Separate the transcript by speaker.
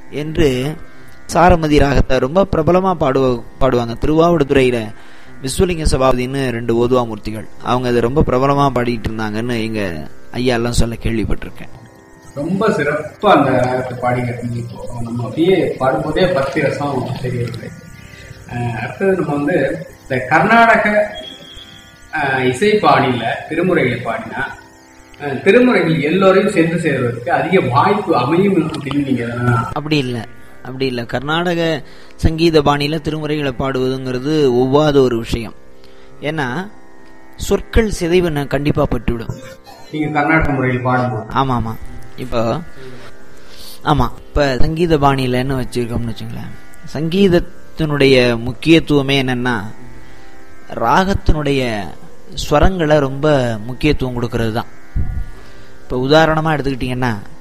Speaker 1: என்று சாரமதி ராகத்தை ரொம்ப பிரபலமா பாடுவ பாடுவாங்க திருவாவடுதுறையில விஸ்வலிங்க சபாபதினு ரெண்டு ஓதுவாமூர்த்திகள் அவங்க அதை ரொம்ப பிரபலமா பாடிட்டு இருந்தாங்கன்னு எங்க ஐயா எல்லாம் சொல்ல கேள்விப்பட்டிருக்கேன்
Speaker 2: ரொம்ப சிறப்பா அந்த ராகத்தை பாடி கட்டிங்க இப்போ நம்ம அப்படியே பாடும்போதே பக்தி ரசம் தெரியுது அஹ் அடுத்தது நம்ம வந்து இந்த கர்நாடக அஹ், இசை பாணியில திருமுறைகளை பாடினா அஹ், திருமுறைகள் எல்லோரையும் சென்று சேர்வதற்கு அதிக வாய்ப்பு அமையும் அப்படின்னு நீங்க எதனா
Speaker 1: அப்படி இல்லை அப்படி இல்லை கர்நாடக சங்கீத பாணியில திருமுறைகளை பாடுவதுங்கிறது ஒவ்வாத ஒரு விஷயம் ஏன்னா சொற்கள் சிதைவு ந- கண்டிப்பா பட்டுவிடும்
Speaker 2: நீங்க கர்நாடக முறையில் பாடும்போது
Speaker 1: ஆமா ஆமா இப்போ ஆமா இப்ப சங்கீத பாணியிலன்னு வச்சிருக்கோம்னு வச்சுங்களேன் சங்கீதத்தினுடைய முக்கியத்துவமே என்னன்னா ராகத்தினுடைய ஸ்வரங்களை ரொம்ப முக்கியத்துவம் கொடுக்கறது தான் இப்போ உதாரணமா எடுத்துக்கிட்டிங்கன்னா